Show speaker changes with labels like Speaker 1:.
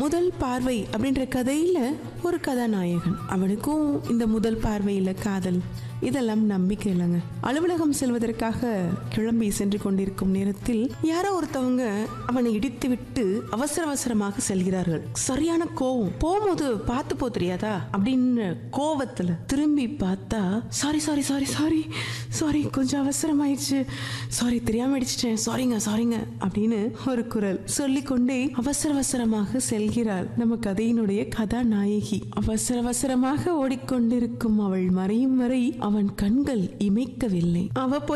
Speaker 1: முதல் பார்வை அப்படின்ற கதையில ஒரு கதாநாயகன் அவனுக்கும் இந்த முதல் பார்வையில காதல் இதெல்லாம் நம்பிக்கை இல்லைங்க அலுவலகம் செல்வதற்காக கிளம்பி சென்று கொண்டிருக்கும் நேரத்தில் யாரோ ஒருத்தவங்க அவனை இடித்து விட்டு அவசர அவசரமாக செல்கிறார்கள் சரியான கோவம் போகும்போது பார்த்து போ தெரியாதா அப்படின்னு கோவத்துல திரும்பி பார்த்தா sorry sorry sorry sorry sorry கொஞ்சம் அவசரமாயிடுச்சு சாரி தெரியாம அடிச்சிட்டேன் சாரிங்க சாரிங்க அப்படின்னு ஒரு குரல் சொல்லிக்கொண்டே அவசர அவசரமாக செல்கிறாள் நம்ம கதையினுடைய கதாநாயகி அவசர அவசரமாக ஓடிக்கொண்டிருக்கும் அவள் மறையும் வரை அவன் கண்கள் இமைக்கவில்லை அவ போய்